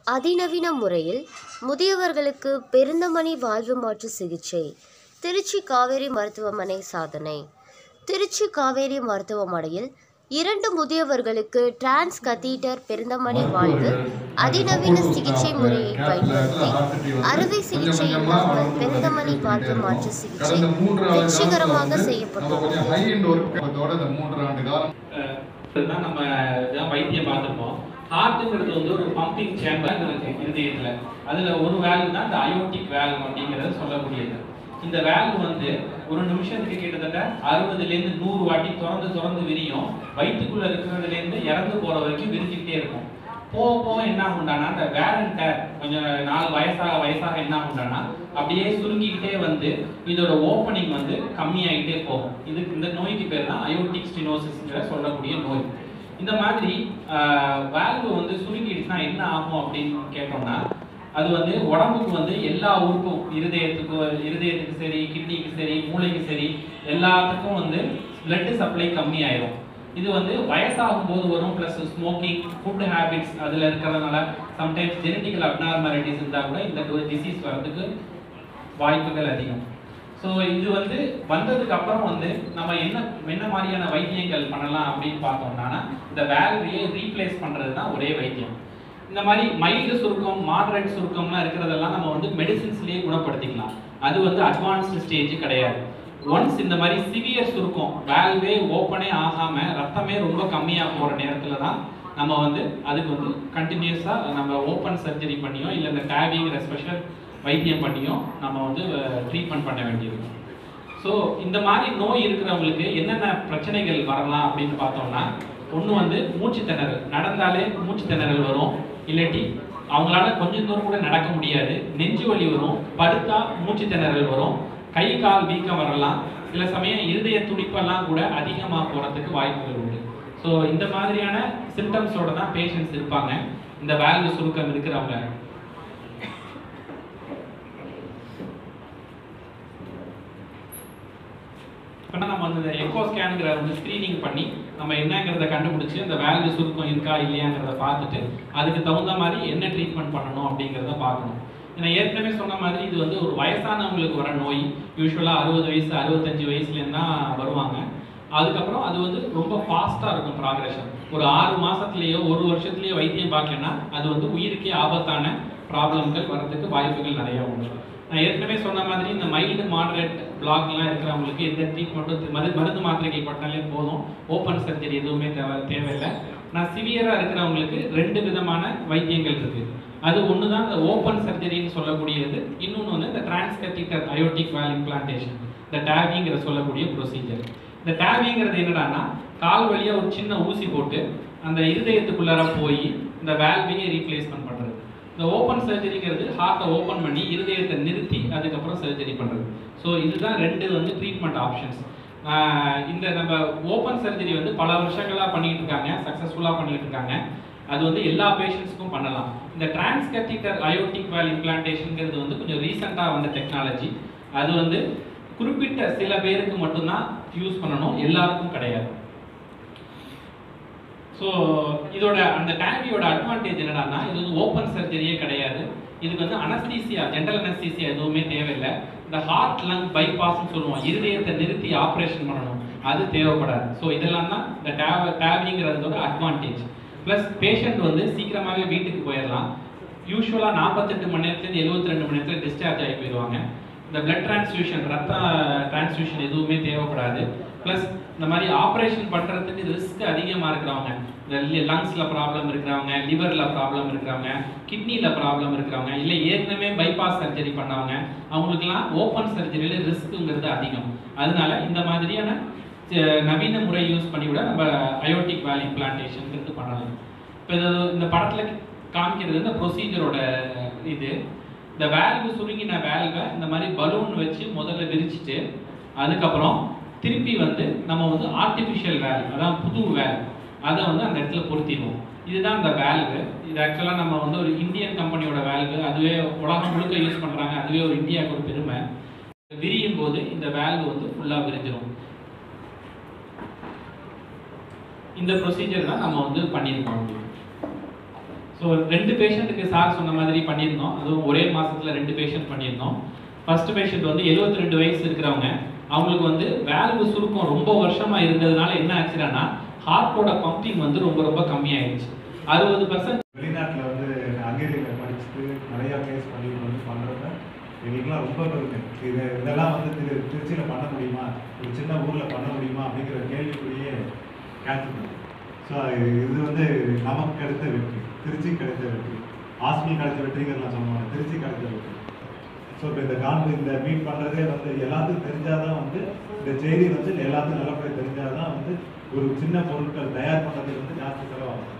அதிநவீன முறையில் முதியவர்களுக்கு பெருந்தமனி வாழ்வு மாற்று சிகிச்சை திருச்சி காவேரி மருத்துவமனை சாதனை திருச்சி காவேரி மருத்துவமனையில் இரண்டு முதியவர்களுக்கு டிரான்ஸ் கதீட்டர் பெருந்தமனி வாழ்வு அதிநவீன சிகிச்சை முறையை பயன்படுத்தி அறுவை சிகிச்சை இல்லாமல் பெருந்தமனி வாழ்வு மாற்று சிகிச்சை வெற்றிகரமாக செய்யப்பட்டுள்ளது ஹை எண்ட் ஒர்க் இந்த மூன்று ஆண்டு காலம் தான் நம்ம இதான் வைத்தியம் பார்த்துருப்போம் ஹார்ட்டுங்கிறது வந்து ஒரு பம்பிங் சேம்பர் இருக்கு இருதயத்தில் அதில் ஒரு வேல்வ் தான் இந்த அயோட்டிக் வேல்வ் அப்படிங்கிறது சொல்லக்கூடியது இந்த வேல்வ் வந்து ஒரு நிமிஷத்துக்கு கிட்டத்தட்ட அறுபதுலேருந்து நூறு வாட்டி திறந்து திறந்து விரியும் வயிற்றுக்குள்ள இருக்கிறதுலேருந்து இறந்து போகிற வரைக்கும் விரிஞ்சுக்கிட்டே இருக்கும் போக போக என்ன ஆகுண்டானா அந்த வேரண்டர் கொஞ்சம் நாலு வயசாக வயசாக என்ன ஆகுண்டானா அப்படியே சுருங்கிக்கிட்டே வந்து இதோட ஓப்பனிங் வந்து கம்மியாகிட்டே போகும் இதுக்கு இந்த நோய்க்கு பேர் தான் அயோட்டிக் ஸ்டினோசிஸ்ங்கிற சொல்லக்கூடிய நோய் இந்த மாதிரி வேல்வு வந்து சுருங்கிடுச்சுன்னா என்ன ஆகும் அப்படின்னு கேட்டோம்னா அது வந்து உடம்புக்கு வந்து எல்லா உறுப்பும் இருதயத்துக்கு இருதயத்துக்கு சரி கிட்னிக்கு சரி மூளைக்கு சரி எல்லாத்துக்கும் வந்து பிளட் சப்ளை கம்மியாயிரும் இது வந்து வயசாகும் போது வரும் ப்ளஸ் ஸ்மோக்கிங் ஃபுட் ஹேபிட்ஸ் அதில் இருக்கிறதுனால சம்டைம்ஸ் ஜெனட்டிக்கல் அப்னார்மாலிட்டிஸ் இருந்தால் கூட இந்த டிசீஸ் வர்றதுக்கு வாய்ப்புகள் அதிகம் ஸோ இது வந்து வந்ததுக்கு அப்புறம் வந்து நம்ம என்ன என்ன மாதிரியான வைத்தியங்கள் பண்ணலாம் அப்படின்னு பார்த்தோம்னா இந்த வேல்வையை ரீப்ளேஸ் பண்ணுறது தான் ஒரே வைத்தியம் இந்த மாதிரி மைல்டு சுருக்கம் மாடரேட் சுருக்கம்லாம் இருக்கிறதெல்லாம் நம்ம வந்து மெடிசின்ஸ்லேயே குணப்படுத்திக்கலாம் அது வந்து அட்வான்ஸ்டு ஸ்டேஜ் கிடையாது ஒன்ஸ் இந்த மாதிரி சிவியர் சுருக்கம் வேல்வே ஓப்பனே ஆகாமல் ரத்தமே ரொம்ப கம்மியாக போகிற நேரத்தில் தான் நம்ம வந்து அதுக்கு வந்து கண்டினியூஸாக நம்ம ஓப்பன் சர்ஜரி பண்ணியோ இல்லை இந்த டேவிங்கிற ஸ்பெஷல் வைத்தியம் பண்ணியோ நம்ம வந்து ட்ரீட்மெண்ட் பண்ண வேண்டியிருக்கும் ஸோ இந்த மாதிரி நோய் இருக்கிறவங்களுக்கு என்னென்ன பிரச்சனைகள் வரலாம் அப்படின்னு பார்த்தோம்னா ஒன்று வந்து மூச்சு திணறல் நடந்தாலே மூச்சு திணறல் வரும் இல்லாட்டி அவங்களால கொஞ்சம் தூரம் கூட நடக்க முடியாது நெஞ்சு வலி வரும் படுத்தா மூச்சு திணறல் வரும் கை கால் வீக்கம் வரலாம் சில சமயம் இருதய துடிப்பெல்லாம் கூட அதிகமாக போகிறதுக்கு வாய்ப்புகள் உண்டு ஸோ இந்த மாதிரியான சிம்டம்ஸோட தான் பேஷண்ட்ஸ் இருப்பாங்க இந்த வேல்வு சுருக்கம் இருக்கிறவங்க இப்போ நம்ம வந்து இந்த எக்கோ ஸ்கேனுங்கிற வந்து ஸ்க்ரீனிங் பண்ணி நம்ம என்னங்கிறத கண்டுபிடிச்சி அந்த வேல்வு சுருக்கம் இருக்கா இல்லையாங்கிறத பார்த்துட்டு அதுக்கு தகுந்த மாதிரி என்ன ட்ரீட்மெண்ட் பண்ணணும் அப்படிங்கிறத பார்க்கணும் நான் ஏற்கனவே சொன்ன மாதிரி இது வந்து ஒரு வயசானவங்களுக்கு வர நோய் யூஸ்வலாக அறுபது வயசு அறுபத்தஞ்சு வயசுலேருந்து தான் வருவாங்க அதுக்கப்புறம் அது வந்து ரொம்ப ஃபாஸ்ட்டாக இருக்கும் ப்ராக்ரெஷன் ஒரு ஆறு மாதத்துலேயோ ஒரு வருஷத்துலேயோ வைத்தியம் பார்க்கலன்னா அது வந்து உயிருக்கே ஆபத்தான ப்ராப்ளம்கள் வர்றதுக்கு வாய்ப்புகள் நிறையா உண்டு நான் ஏற்கனவே சொன்ன மாதிரி இந்த மைல்டு மாடரேட் பிளாக்லாம் இருக்கிறவங்களுக்கு எந்த ட்ரீட்மெண்ட்டும் மரு மருந்து மாத்திரைகள் போட்டாலே போதும் ஓப்பன் சர்ஜரி எதுவுமே தேவை தேவையில்லை நான் சிவியராக இருக்கிறவங்களுக்கு ரெண்டு விதமான வைத்தியங்கள் இருக்குது அது ஒன்று தான் இந்த ஓப்பன் சர்ஜரின்னு சொல்லக்கூடியது இன்னொன்று வந்து இந்த டிரான்ஸ்கத்தீட்டர் அயோட்டிக் வேல் இம்ப்ளான்டேஷன் இந்த டேவிங்கிற சொல்லக்கூடிய ப்ரொசீஜர் இந்த டேவிங்கிறது என்னடான்னா கால் வழியாக ஒரு சின்ன ஊசி போட்டு அந்த இருதயத்துக்குள்ளார போய் இந்த வேல்வையை ரீப்ளேஸ்மெண்ட் பண்ணுறது இந்த ஓப்பன் சர்ஜரிங்கிறது ஹார்ட்டை ஓப்பன் பண்ணி இருதயத்தை நிறுத்தி அதுக்கப்புறம் சர்ஜரி பண்ணுறது ஸோ இதுதான் ரெண்டு வந்து ட்ரீட்மெண்ட் ஆப்ஷன்ஸ் இந்த நம்ம ஓப்பன் சர்ஜரி வந்து பல வருஷங்களாக பண்ணிட்டு இருக்காங்க சக்ஸஸ்ஃபுல்லாக பண்ணிட்டு இருக்காங்க அது வந்து எல்லா பேஷண்ட்ஸ்க்கும் பண்ணலாம் இந்த டிரான்ஸ்கத்தீட்டர் அயோட்டிக் வேல் இம்ப்ளான்டேஷனுங்கிறது வந்து கொஞ்சம் ரீசெண்டாக வந்த டெக்னாலஜி அது வந்து குறிப்பிட்ட சில பேருக்கு மட்டும்தான் யூஸ் பண்ணணும் எல்லாருக்கும் கிடையாது ஸோ இதோட அந்த டேங்கியோட அட்வான்டேஜ் என்னடான்னா இது வந்து ஓப்பன் சர்ஜரியே கிடையாது இதுக்கு வந்து அனஸ்தீசியா ஜென்ரல் அனஸ்தீசியா எதுவுமே தேவையில்லை இந்த ஹார்ட் லங் பைபாஸ்னு சொல்லுவோம் இருதயத்தை நிறுத்தி ஆப்ரேஷன் பண்ணணும் அது தேவைப்படாது ஸோ இதெல்லாம் தான் இந்த டேவ டேவிங்கிறதோட அட்வான்டேஜ் ப்ளஸ் பேஷண்ட் வந்து சீக்கிரமாகவே வீட்டுக்கு போயிடலாம் யூஸ்வலாக நாற்பத்தெட்டு மணி நேரத்துலேருந்து எழுபத்தி ரெண்டு மணி நேரத்தில் டிஸ்சார்ஜ் ஆகி போயிடுவாங்க இந்த பிளட் டிரான்ஸ்ஃபியூஷன் ரத்த டிரான்ஸ்ஃபியூஷன் எதுவுமே தேவைப்படாது ப்ளஸ் இந்த மாதிரி ஆப்ரேஷன் பண்ணுறதுக்கு ரிஸ்க் அதிகமாக இருக்கிறவங்க இந்த லங்ஸில் ப்ராப்ளம் இருக்கிறவங்க லிவரில் ப்ராப்ளம் இருக்கிறவங்க கிட்னியில் ப்ராப்ளம் இருக்கிறவங்க இல்லை ஏற்கனவே பைபாஸ் சர்ஜரி பண்ணவங்க அவங்களுக்குலாம் ஓப்பன் சர்ஜரியில் ரிஸ்க்குங்கிறது அதிகம் அதனால இந்த மாதிரியான நவீன முறை யூஸ் பண்ணி விட நம்ம அயோட்டிக் வேல் இம்ப்ளான்டேஷனுங்கிறது பண்ணலாம் இப்போ இது இந்த படத்தில் காமிக்கிறது இந்த ப்ரொசீஜரோட இது இந்த வேல்வு சுருங்கின வேல்வை இந்த மாதிரி பலூன் வச்சு முதல்ல விரிச்சிட்டு அதுக்கப்புறம் திருப்பி வந்து நம்ம வந்து ஆர்டிஃபிஷியல் வேல் அதான் புது வேல் அதை வந்து அந்த இடத்துல பொருத்திடுவோம் இதுதான் இந்த வேல்வு இது ஆக்சுவலாக நம்ம வந்து ஒரு இந்தியன் கம்பெனியோட வேல்வு அதுவே உலகம் முழுக்க யூஸ் பண்ணுறாங்க அதுவே ஒரு இந்தியாவுக்கு ஒரு பெருமை விரியும் போது இந்த வேல்வு வந்து ஃபுல்லாக விரிஞ்சிடும் இந்த ப்ரொசீஜர் தான் நம்ம வந்து பண்ணியிருக்கோம் ஸோ ரெண்டு பேஷண்ட்டுக்கு சார் சொன்ன மாதிரி பண்ணியிருந்தோம் அதுவும் ஒரே மாசத்துல ரெண்டு பேஷண்ட் பண்ணியிருந்தோம் ஃபர்ஸ்ட் பேஷண்ட் வந்து 72 ரெண்டு வயசு இருக்கிறவங்க அவங்களுக்கு வந்து வேல்வு சுருக்கம் ரொம்ப வருஷமா இருந்ததுனால என்ன ஆச்சுன்னா ஹார்ட்டோட பம்பிங் வந்து ரொம்ப ரொம்ப கம்மியாயிடுச்சு அறுபது பர்சன்ட் வெளிநாட்டில் வந்து ஹங்கேரியில் படிச்சுட்டு நிறையா கேஸ் பண்ணிட்டு வந்து பண்ணுறப்ப எங்களுக்குலாம் ரொம்ப பெருமை இது இதெல்லாம் வந்து திரு திருச்சியில் பண்ண முடியுமா ஒரு சின்ன ஊரில் பண்ண முடியுமா அப்படிங்கிற கேள்விக்குரிய கேன்சல் பண்ணுது ஸோ இது வந்து நமக்கு கிடைத்த வெற்றி திருச்சிக்கு கிடைத்த வெற்றி ஹாஸ்பிட்டல் கிடைச்ச வெற்றிங்கிறலாம் சொல்லுவாங்க திருச்சி கிடைத்த வெற்றி ஸோ இப்போ இந்த கான்பு இந்த மீட் பண்ணுறதே வந்து எல்லாத்துக்கும் தெரிஞ்சாதான் வந்து இந்த செய்தி வந்து எல்லாத்துக்கும் நல்லபடியாக தெரிஞ்சாதான் வந்து ஒரு சின்ன பொருட்கள் தயார் பண்ணுறதுக்கு வந்து ஜாஸ்தி செலவாகும்